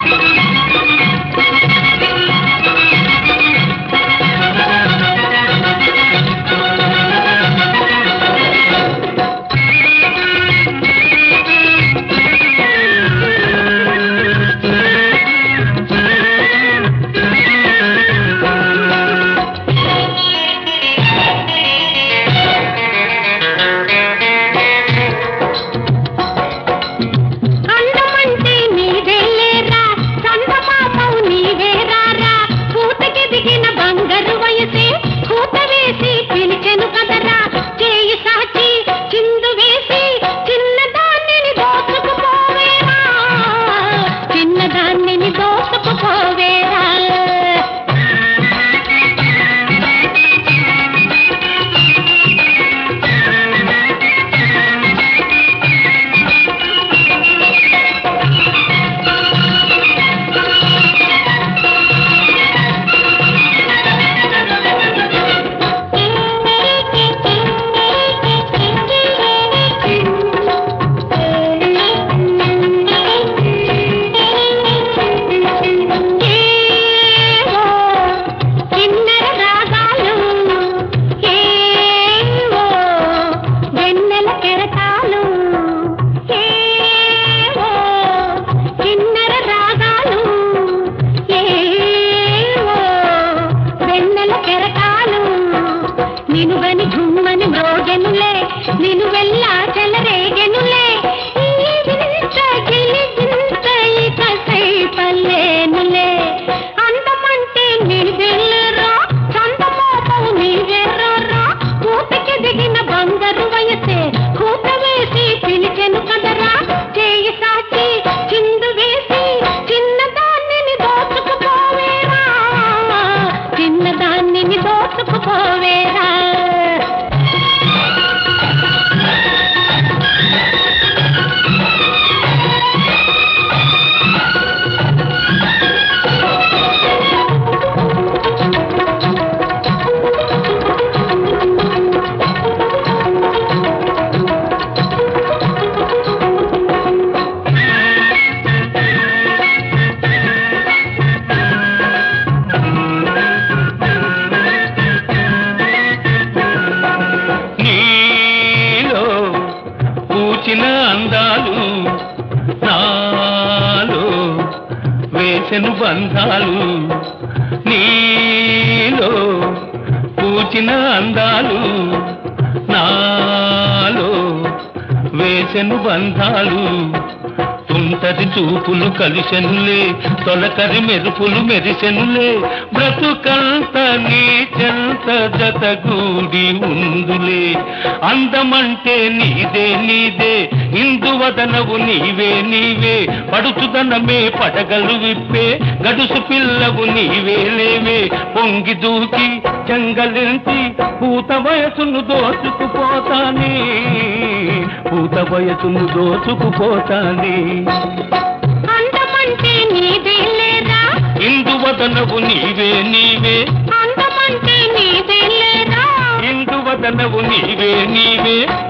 అందమంటే నీవేలేరా చందమామవు నీవేరారా పూతకి దిగిన బంగారు వయసే కూత వేసి పిలిచెను కదరా చేయి సాచి చిందు వేసి చిన్నదాన్నిని దోచుకుపోవేరా చిన్నదాన్నిని దోచుకుపోవేరా ఏవో కిన్నెర రాగాలు ఏవో వెన్నెల కెరటాలు ఏవో కిన్నెర రాగాలు ఏవో వెన్నెల కెరటాలు నినువని ఝుమ్మని మ్రోగెనులే నిను వెళ్ళా చెలరేగెనులే ఈ వింత గిలిగింత ఇక సైపలేనులే అందమంటే నీవెళ్ళరా చందమోపవు నీవెర్రరా కూతకి దిగిన బంగారు వయసే కూత వేసి పిలిచెను కదరా చేయి సాచి చిందు వేసి చిన్నదాన్నిని దోచుకుపోవేరా చిన్నదాన్నిని దోచుకుపోవేరా నీలో పూచిన అందాలు నాలో వేసెను బంధాలు నీలో పూచిన అందాలు నాలో వేసెను బంధాలు తుంటరి చూపులు కలిసెనులే తొలకరి మెరుపులు మెరిసెనులే బ్రతుకంత నీ చెంత జతగూడి ఉందులే అందమంటే నీదే నీదే ఇందువదనవు నీవే నీవే పడుచుదనమే పడగలు విప్పే గడుసు పిల్లవు నీవే లేవే పొంగి దూకి జంగలించి పూత వయసును దోచుకుపోతానే పూత వయసును దోచుకుపోతానే అందమంటే నీవేలేరా ఇందువదనవు నీవే నీవే అందమంటే నీవేలేరా ఇందువదనవు నీవే నీవే